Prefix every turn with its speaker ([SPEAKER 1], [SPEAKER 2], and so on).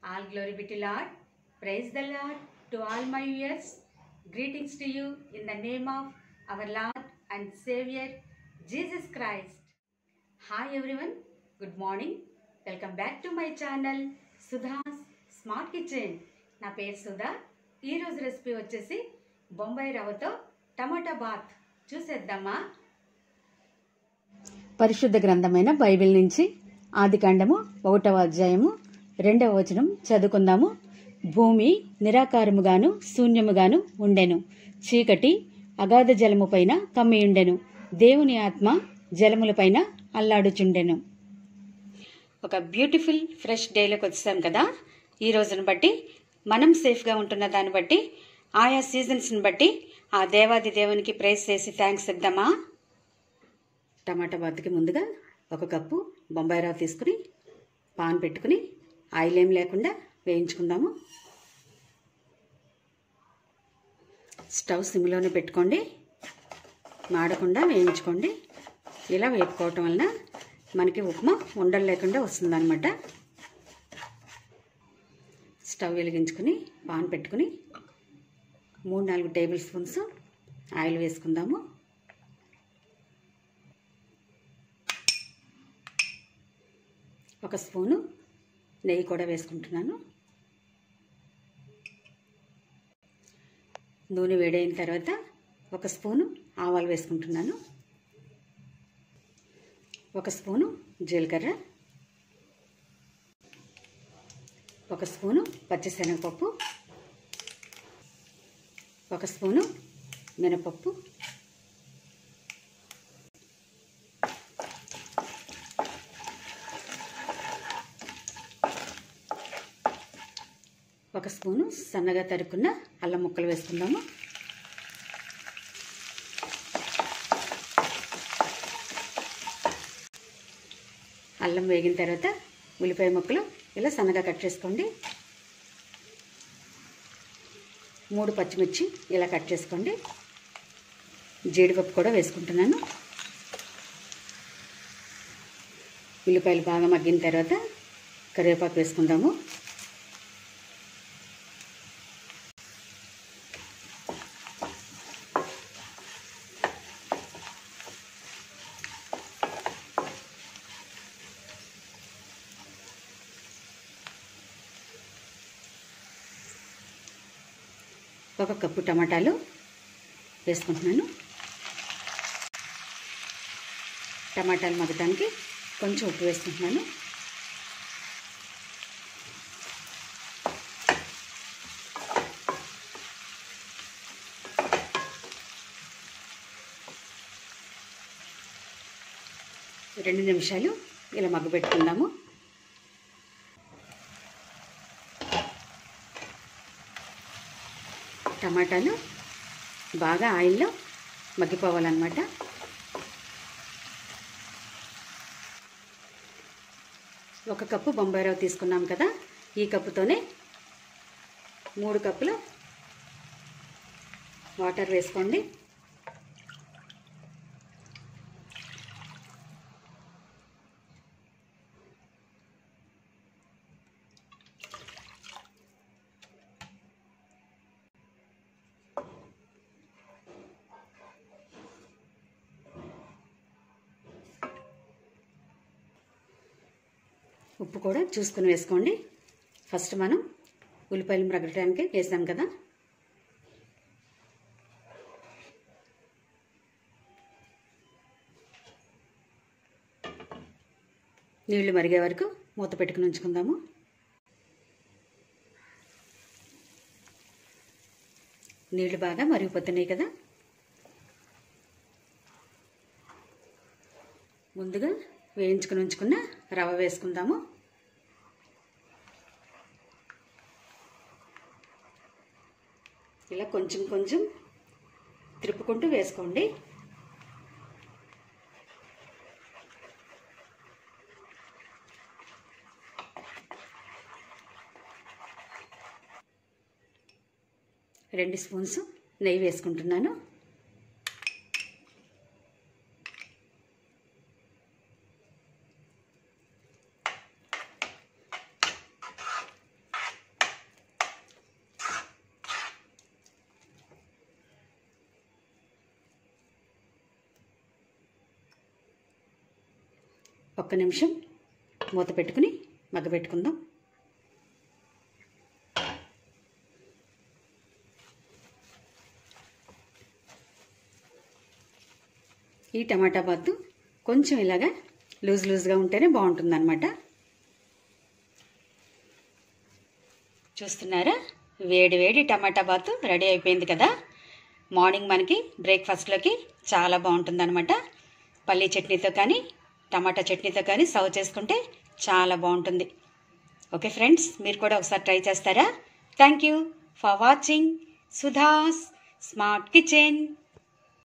[SPEAKER 1] All glory be to Lord. Praise the Lord to all my viewers. Greetings to you in the name of our Lord and Savior Jesus Christ. Hi everyone. Good morning. Welcome back to my channel Sudha's smart kitchen నా పేరు సుధా ఈరోజు recipe వచ్చేసి బొంబాయి రవ్వతో టమాటా bath చూసేద్దామా పరిశుద్ధ గ్రంథమైన Bible నుంచి ఆదికాండము ఒకటవ అధ్యాయము రెండవ వచనం చదువుకుందాము భూమి నిరాకారముగాను శూన్యముగాను ఉండెను చీకటి అగాధ జలము పైన కమ్మియుండెను దేవుని ఆత్మ జలములపైన అల్లాడుచుండెను ఒక బ్యూటిఫుల్ ఫ్రెష్ డేలోకి వచ్చాం కదా ఈ రోజును బట్టి మనం సేఫ్గా ఉంటున్న దాన్ని బట్టి ఆయా సీజన్స్ని బట్టి ఆ దేవాది దేవునికి ప్రైజ్ చేసి థ్యాంక్స్ ఇద్దామా టమాటా బాత్కి ముందుగా ఒక కప్పు బొంబాయి రవ్వ తీసుకుని పాన్ పెట్టుకుని ఆయిల్ ఏం లేకుండా వేయించుకుందాము స్టవ్ సిమ్లోనే పెట్టుకోండి మాడకుండా వేయించుకోండి ఇలా వేపుకోవటం వలన మనకి ఉప్మా ఉండలు లేకుండా వస్తుందన్నమాట స్టవ్ వెలిగించుకుని పాన్ పెట్టుకుని మూడు నాలుగు టేబుల్ స్పూన్స్ ఆయిల్ వేసుకుందాము ఒక స్పూను నెయ్యి కూడా వేసుకుంటున్నాను నూనె వేడైన తర్వాత ఒక స్పూను ఆవాలు వేసుకుంటున్నాను ఒక స్పూను జీలకర్ర ఒక స్పూను పచ్చిశనగపప్పు ఒక స్పూను మినపప్పు ఒక స్పూను సన్నగా తరుక్కున్న అల్లం ముక్కలు వేసుకుందాము అల్లం వేగిన తర్వాత ఉల్లిపాయ ముక్కలు ఇలా సన్నగా కట్ చేసుకోండి మూడు పచ్చిమిర్చి ఇలా కట్ చేసుకోండి జీడిపప్పు కూడా వేసుకుంటున్నాను ఉల్లిపాయలు బాగా మగ్గిన తర్వాత కరివేపాకు వేసుకుందాము ఒక కప్పు టమాటాలు వేసుకుంటున్నాను టమాటాలు మగ్గడానికి కొంచెం ఉప్పు వేసుకుంటున్నాను రెండు నిమిషాలు ఇలా మగ్గబెట్టుకుందాము టమాటాలు బాగా ఆయిల్లో మగ్గిపోవాలన్నమాట ఒక కప్పు బొంబాయి రవ్వ తీసుకున్నాం కదా ఈ కప్పుతోనే మూడు కప్పులు వాటర్ వేసుకోండి ఉప్పు కూడా చూసుకుని వేసుకోండి ఫస్ట్ మనం ఉల్లిపాయలు మరగడానికి వేసాం కదా నీళ్లు మరిగే వరకు మూత పెట్టుకుని ఉంచుకుందాము నీళ్లు బాగా మరిగిపోతున్నాయి కదా ముందుగా వేయించుకుని ఉంచుకున్న రవ్వ వేసుకుందాము ఇలా కొంచెం కొంచెం తిరుపుకుంటూ వేసుకోండి రెండు స్పూన్స్ నెయ్యి వేసుకుంటున్నాను ఒక్క నిమిషం మూత పెట్టుకుని మగ్గబెట్టుకుందాం ఈ టమాటా బాతు కొంచెం ఇలాగా లూజ్ లూజ్గా ఉంటేనే బాగుంటుంది అనమాట చూస్తున్నారా వేడి వేడి టమాటా బాతు రెడీ అయిపోయింది కదా మార్నింగ్ మనకి బ్రేక్ఫాస్ట్లోకి చాలా బాగుంటుంది అనమాట పల్లీ చట్నీతో కానీ టమాటా చట్నీతో కానీ సర్వ్ చేసుకుంటే చాలా బాగుంటుంది ఓకే ఫ్రెండ్స్ మీరు కూడా ఒకసారి ట్రై చేస్తారా thank you for watching Sudha's smart kitchen